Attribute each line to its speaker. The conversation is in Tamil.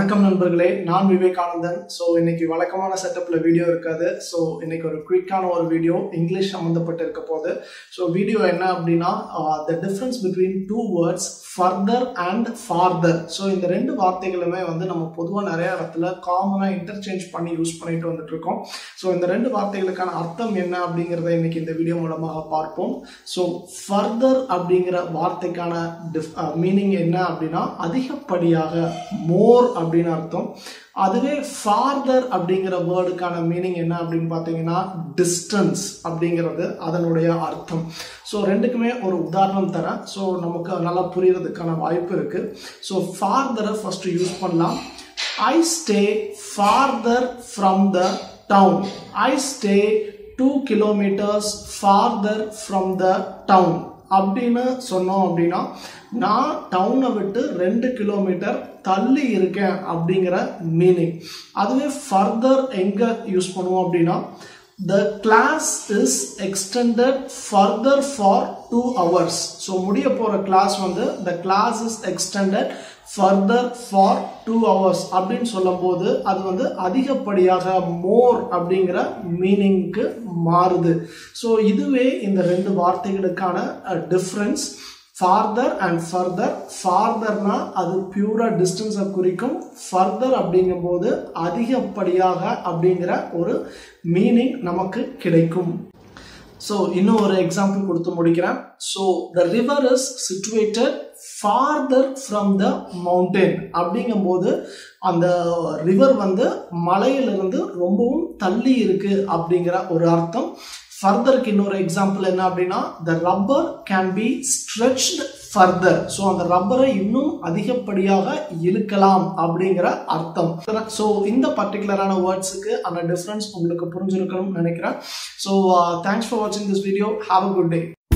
Speaker 1: வணக்கம் நண்பர்களே நான் விவேகானந்தன் ஸோ இன்னைக்கு வழக்கமான செட்டப்ல வீடியோ இருக்காது ஸோ இன்னைக்கு ஒரு குயிக்கான ஒரு வீடியோ இங்கிலீஷ் சம்மந்தப்பட்டு இருக்க போகுது ஸோ வீடியோ என்ன அப்படின்னா the difference between two words further and farther so இந்த ரெண்டு வார்த்தைகளுமே வந்து நம்ம பொதுவாக நிறைய இடத்துல காமனாக இன்டர்சேஞ்ச் பண்ணி யூஸ் பண்ணிட்டு வந்துட்டு இருக்கோம் ஸோ இந்த ரெண்டு வார்த்தைகளுக்கான அர்த்தம் என்ன அப்படிங்கிறத இன்னைக்கு இந்த வீடியோ மூலமாக பார்ப்போம் ஸோ ஃபர்தர் அப்படிங்கிற வார்த்தைக்கான மீனிங் என்ன அப்படின்னா அதிகப்படியாக மோர் அப்படின்னு அர்த்தம் அதுவே ஃபார்தர் அப்படிங்கிற வேர்டுக்கான மீனிங் என்ன அப்படின்னு பார்த்தீங்கன்னா டிஸ்டன்ஸ் அப்படிங்கிறது அதனுடைய அர்த்தம் ஸோ ரெண்டுக்குமே ஒரு உதாரணம் தரேன் ஸோ நமக்கு நல்லா புரியறதுக்கான வாய்ப்பு இருக்கு ஸோ ஃபார்தரை ஃபர்ஸ்ட் யூஸ் பண்ணலாம் I stay farther from the town I stay two kilometres farther from the town அப்படின்னு சொன்னோம் அப்படின்னா நான் டவுனை விட்டு ரெண்டு கிலோமீட்டர் தள்ளி இருக்கேன் அப்படிங்கிற மீனிங் அதுவே ஃபர்தர் எங்கே யூஸ் பண்ணுவோம் அப்படின்னா the class is extended further for two hours so முடிய போகிற கிளாஸ் வந்து the class is extended further for two hours அப்படின்னு சொல்லும்போது அது வந்து அதிகப்படியாக மோர் அப்படிங்கிற மீனிங்க்கு மாறுது ஸோ இதுவே இந்த ரெண்டு வார்த்தைகளுக்கான டிஃப்ரென்ஸ் ஃபார்தர் அண்ட் ஃபர்தர் ஃபார்தர்னா அது பியூரா டிஸ்டன்ஸை குறிக்கும் ஃபர்தர் அப்படிங்கும்போது அதிகப்படியாக அப்படிங்கிற ஒரு மீனிங் நமக்கு கிடைக்கும் ஸோ இன்னும் ஒரு எக்ஸாம்பிள் கொடுத்து முடிக்கிறேன் so the river is situated farther from the mountain அப்படிங்கும்போது அந்த ரிவர் வந்து மலையிலிருந்து ரொம்பவும் தள்ளி இருக்கு அப்படிங்கிற ஒரு அர்த்தம் ஃபர்தருக்கு இன்னொரு எக்ஸாம்பிள் என்ன அப்படின்னா the rubber can be stretched further so அந்த ரப்பரை இன்னும் அதிகப்படியாக இழுக்கலாம் அப்படிங்கிற அர்த்தம் ஸோ இந்த பர்டிகுலரான வேர்ட்ஸுக்கு அந்த டிஃப்ரென்ஸ் உங்களுக்கு புரிஞ்சிருக்கணும்னு நினைக்கிறேன் ஸோ தேங்க்ஸ் ஃபார் வாட்சிங் this video have a good day